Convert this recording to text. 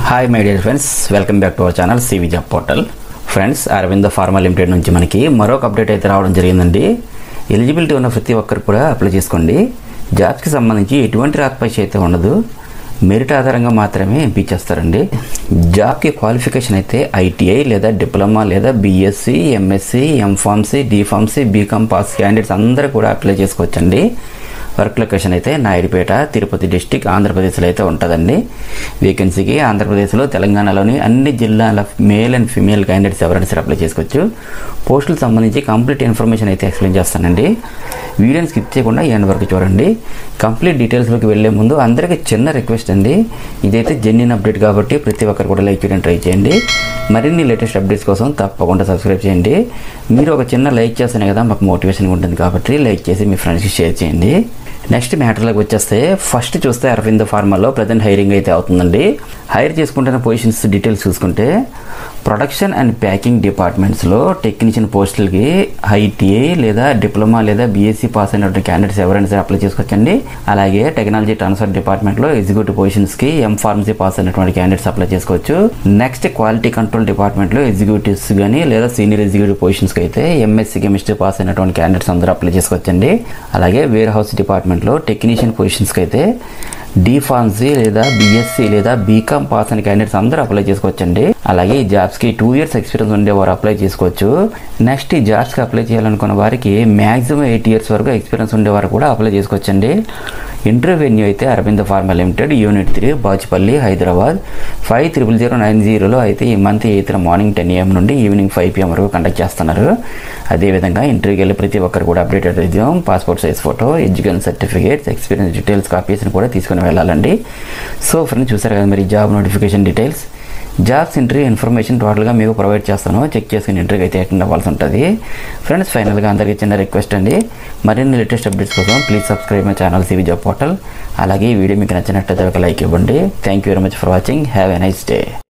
hi my dear friends welcome back to our channel CV job portal friends Aravinda pharma limited నుంచి మనకి మరొక update అయితే రావడం జరిగిందండి ఎలిజిబిలిటీ ఉన్న ప్రతి ఒక్కరు కూడా అప్లై చేసుకోండి జాబ్స్కి సంబంధించి ఎటువంటి రాతపైస అయితే ఉండదు మెరిట్ ఆధారంగా మాత్రమే ఎంపిచ్చేస్తారండి జాబ్కి క్వాలిఫికేషన్ అయితే ఐటీఐ లేదా డిప్లొమా లేదా BSc MSc M pharmacy D pharmacy BCom pass candidates అందరూ కూడా అప్లై చేసుకోవచ్చండి వర్క్ లొకేషన్ అయితే నాయుడుపేట తిరుపతి డిస్టిక్ ఆంధ్రప్రదేశ్లో అయితే ఉంటుందండి వేకెన్సీకి ఆంధ్రప్రదేశ్లో తెలంగాణలోని అన్ని జిల్లాల మేల్ అండ్ ఫిమేల్ క్యాండిడేట్స్ ఎవరైనా సరే అప్లై చేసుకోవచ్చు పోస్టులకు సంబంధించి కంప్లీట్ ఇన్ఫర్మేషన్ అయితే ఎక్స్ప్లెయిన్ చేస్తానండి వీడియోని స్కిప్ చేయకుండా ఎండ్ వరకు చూడండి కంప్లీట్ డీటెయిల్స్లోకి వెళ్ళే ముందు అందరికీ చిన్న రిక్వెస్ట్ అండి ఇదైతే జెన్యున్ అప్డేట్ కాబట్టి ప్రతి ఒక్కరు కూడా లైక్ చేయడం ట్రై చేయండి మరిన్ని లేటెస్ట్ అప్డేట్స్ కోసం తప్పకుండా సబ్స్క్రైబ్ చేయండి మీరు ఒక చిన్న లైక్ చేస్తేనే కదా మాకు మోటివేషన్ ఉంటుంది కాబట్టి లైక్ చేసి మీ ఫ్రెండ్స్కి షేర్ చేయండి నెక్స్ట్ మ్యాటర్లోకి వచ్చేస్తే ఫస్ట్ చూస్తే అరవింద్ ఫార్మాలో ప్రజెంట్ హైరింగ్ అయితే అవుతుందండి హైర్ చేసుకుంటున్న పొజిషన్స్ డీటెయిల్స్ చూసుకుంటే ప్రొడక్షన్ అండ్ ప్యాకింగ్ డిపార్ట్మెంట్స్లో టెక్నీషియన్ పోస్టులకి ఐటీఐ లేదా డిప్లొమా లేదా బీఎస్సీ పాస్ అయినటువంటి క్యాండిడేట్స్ ఎవరైనా సరే అప్లై చేసుకోవచ్చండి అలాగే టెక్నాలజీ ట్రాన్స్ఫర్ డిపార్ట్మెంట్లో ఎగ్జిక్యూటివ్ పొజిషన్స్కి ఎం ఫార్మసీ పాస్ అయినటువంటి క్యాండిడేట్స్ అప్లై చేసుకోవచ్చు నెక్స్ట్ క్వాలిటీ కంట్రోల్ డిపార్ట్మెంట్లో ఎగ్జిక్యూటివ్స్ కానీ లేదా సీనియర్ ఎగ్జిక్యూటివ్ పొజిషన్స్కి అయితే ఎంఎస్సీ కెమిస్ట్రీ పాస్ అయినటువంటి క్యాండిడేట్స్ అందరూ అప్లై చేసుకోవచ్చండి అలాగే వేర్ హౌస్ డిపార్ట్మెంట్లో టెక్నీషియన్ పొజిషన్స్కి అయితే డి ఫార్మసీ లేదా బీఎస్సీ లేదా బీకామ్ పాస్ అయిన క్యాండిడేట్స్ అందరూ అప్లై చేసుకోవచ్చండి అలాగే ఈ జాబ్స్కి టూ ఇయర్స్ ఎక్స్పీరియన్స్ ఉండేవారు అప్లై చేసుకోవచ్చు నెక్స్ట్ ఈ జాబ్స్కి అప్లై చేయాలనుకున్న వారికి మ్యాక్సిమం ఎయిట్ ఇయర్స్ వరకు ఎక్స్పీరియన్స్ ఉండేవారు కూడా అప్లై చేసుకోవచ్చండి ఇంటర్వ్యూ వెన్యూ అయితే Aravinda pharma limited unit three Bachupalli Hyderabad five triple zero nine జీరోలో అయితే ఈ month eighth morning ten AM నుండి ఈవినింగ్ ఫైవ్ పిఎం వరకు కండక్ట్ చేస్తున్నారు అదేవిధంగా ఇంటర్వ్యూకి వెళ్ళి ప్రతి ఒక్కరు కూడా updated resume passport size photo education certificates experience details కాపీస్ని కూడా తీసుకుని వెళ్ళాలండి సో ఫ్రెండ్స్ చూసారు కదా మరి job notification details jobs interview information టోటల్గా మీకు ప్రొవైడ్ చేస్తాను చెక్ చేసుకుని ఇంటర్వ్యూ అయితే అటెండ్ అవ్వాల్సి ఉంటుంది ఫ్రెండ్స్ ఫైనల్గా అందరికీ చిన్న రిక్వెస్ట్ అండి మరిన్ని లేటెస్ట్ అప్డేట్స్ కోసం please subscribe my channel CV job portal అలాగే ఈ వీడియో మీకు నచ్చినట్లయితే ఒక లైక్ ఇవ్వండి thank you very much for watching have a nice day